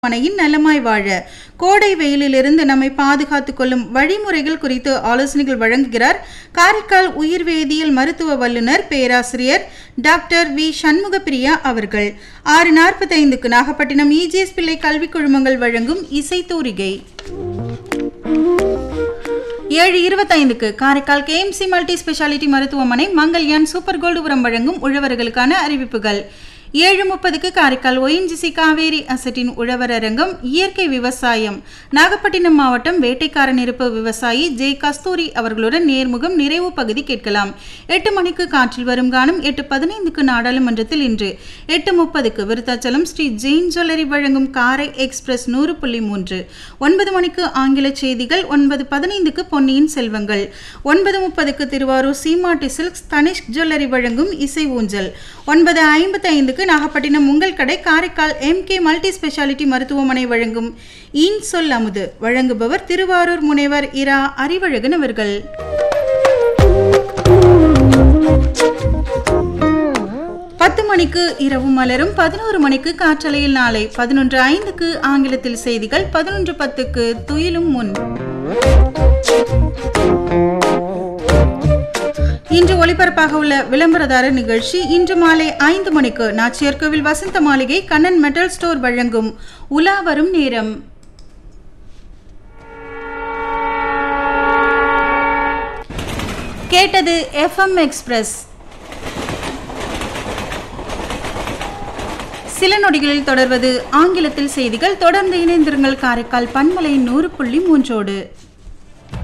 மனையின் நலமாய் வாழ கோடை வெயிலிலிருந்து நம்மை பாதுகாத்துக் கொள்ளும் வழிமுறைகள் குறித்து ஆலோசனைகள் வழங்குகிறார் காரைக்கால் உயிர் வேதியியல் மருத்துவ வல்லுநர் பேராசிரியர் டாக்டர் வி சண்முகப்பிரியா அவர்கள் ஆறு நாற்பத்தைந்துக்கு நாகப்பட்டினம் இஜிஎஸ் பிள்ளை கல்விக் குழுமங்கள் வழங்கும் இசைத்தூரிகை ஏழு இருபத்தைந்துக்கு காரைக்கால் கேஎம்சி மல்டி ஸ்பெஷாலிட்டி மருத்துவமனை மங்கல்யான் சூப்பர் கோல்டு உரம் வழங்கும் உழவர்களுக்கான அறிவிப்புகள் ஏழு முப்பதுக்கு காரைக்கால் ஒயின்ஜிசி காவேரி அசட்டின் உழவர் அரங்கம் இயற்கை விவசாயம் நாகப்பட்டினம் மாவட்டம் வேட்டைக்காரன் இருப்பு விவசாயி ஜே கஸ்தூரி அவர்களுடன் நேர்முகம் நிறைவு பகுதி கேட்கலாம் எட்டு மணிக்கு காற்றில் வரும் கானம் எட்டு பதினைந்துக்கு நாடாளுமன்றத்தில் இன்று எட்டு முப்பதுக்கு விருத்தாச்சலம் ஸ்ரீ ஜெயின் ஜுவல்லரி வழங்கும் காரை எக்ஸ்பிரஸ் நூறு புள்ளி மூன்று ஒன்பது மணிக்கு ஆங்கில செய்திகள் ஒன்பது பதினைந்துக்கு பொன்னியின் செல்வங்கள் ஒன்பது முப்பதுக்கு திருவாரூர் சீமாட்டி சில்க்ஸ் தனிஷ் ஜுவல்லரி வழங்கும் இசை ஊஞ்சல் ஒன்பது ஐம்பத்தி ஐந்துக்கு நாகப்பட்டினம் உங்கள் கடை காரைக்கால் எம்கே மல்டி ஸ்பெஷாலிட்டி மருத்துவமனை வழங்கும் இன் சொல் அமுது வழங்குபவர் திருவாரூர் முனைவர் இரா அறிவழகன் அவர்கள் பத்து மணிக்கு இரவு மலரும் பதினோரு மணிக்கு காற்றலையில் நாளை பதினொன்று ஐந்துக்கு ஆங்கிலத்தில் செய்திகள் பதினொன்று பத்துக்கு துயிலும் முன் இன்று ஒளிபரப்பாக உள்ள விளம்பரதாரர் நிகழ்ச்சி இன்று மாலை ஐந்து மணிக்கு நாச்சியார்கோவில் வசந்த மாளிகை கண்ணன் மெட்டல் ஸ்டோர் வழங்கும் உலா வரும் நேரம் கேட்டது எஃப்எம் எக்ஸ்பிரஸ் சில நொடிகளில் தொடர்வது ஆங்கிலத்தில் செய்திகள் தொடர்ந்து இணைந்திருங்கள் காரைக்கால் பண்பலை நூறு புள்ளி மூன்றோடு